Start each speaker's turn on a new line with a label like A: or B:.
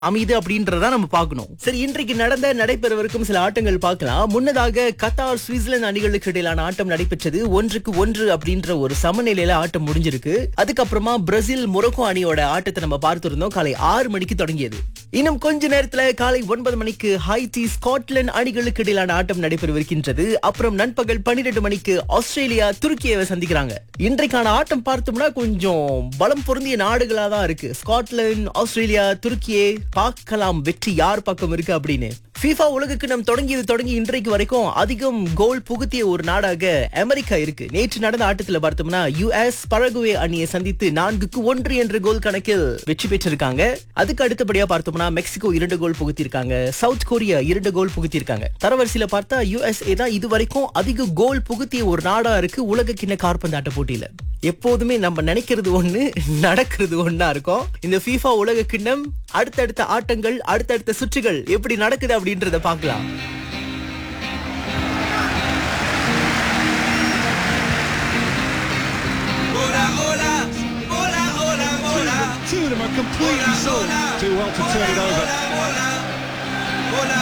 A: அமையுது அப்படின்றத நம்ம பார்க்கணும் சரி இன்றைக்கு நடந்த நடைபெறவிருக்கும் சில ஆட்டங்கள் பார்க்கலாம் முன்னதாக கத்தார் சுவிட்சர்லாந்து அணிகளுக்கு இடையிலான ஆட்டம் நடைபெற்றது ஒன்றுக்கு ஒன்று அப்படின்ற ஒரு சமநிலையில ஆட்டம் முடிஞ்சிருக்கு அதுக்கப்புறமா பிரேசில் மொரோக்கோ அணியோட ஆட்டத்தை நம்ம பார்த்திருந்தோம் காலை ஆறு மணிக்கு தொடங்கியது இன்னும் கொஞ்ச நேரத்துல காலை ஒன்பது மணிக்கு ஹைட்டி ஸ்காட்லாந்து அணிகளுக்கு இடையிலான ஆட்டம் நடைபெறவிருக்கின்றது அப்புறம் நண்பகல் பன்னிரண்டு மணிக்கு ஆஸ்திரேலியா துருக்கியை சந்திக்கிறாங்க இன்றைக்கான ஆட்டம் பார்த்தோம்னா கொஞ்சம் பலம் பொருந்திய நாடுகளா தான் இருக்கு ஸ்காட்லாந்து ஆஸ்திரேலியா துருக்கியே பார்க்கலாம் வெற்றி யார் பக்கம் இருக்கு அப்படின்னு FIFA உலகுக்கு நம் தொடங்கியது தொடங்கி இன்றைக்கு வரைக்கும் அதிகம் கோல் புகுத்திய ஒரு நாடாக அமெரிக்கா இருக்கு நேற்று நடந்த ஆட்டத்துல பார்த்தோம்னா யுஎஸ் பரகுவே அணியை சந்தித்து நான்குக்கு ஒன்று என்ற கோல் கணக்கில் வெற்றி பெற்றிருக்காங்க அதுக்கு அடுத்தபடியா பார்த்தோம்னா மெக்சிகோ இரண்டு கோல் புகுத்திருக்காங்க சவுத் கொரியா இரண்டு கோல் புகுத்திருக்காங்க தரவரிசையில பார்த்தா யுஎஸ்ஏ தான் இதுவரைக்கும் அதிக கோல் புகுத்திய ஒரு நாடா இருக்கு உலக கிண்ண காற்பந்தாட்ட போட்டியில எப்போதுமே நம்ம நினைக்கிறது ஒண்ணு நடக்கிறது ஒண்ணா இருக்கும் இந்த FIFA உலக கிண்ணம் அடுத்தடுத்த ஆட்டங்கள் அடுத்தடுத்த சுற்றுகள் எப்படி நடக்குது அப்படின்றத பார்க்கலாம்
B: Two of them are completely sold. Too well to turn it over.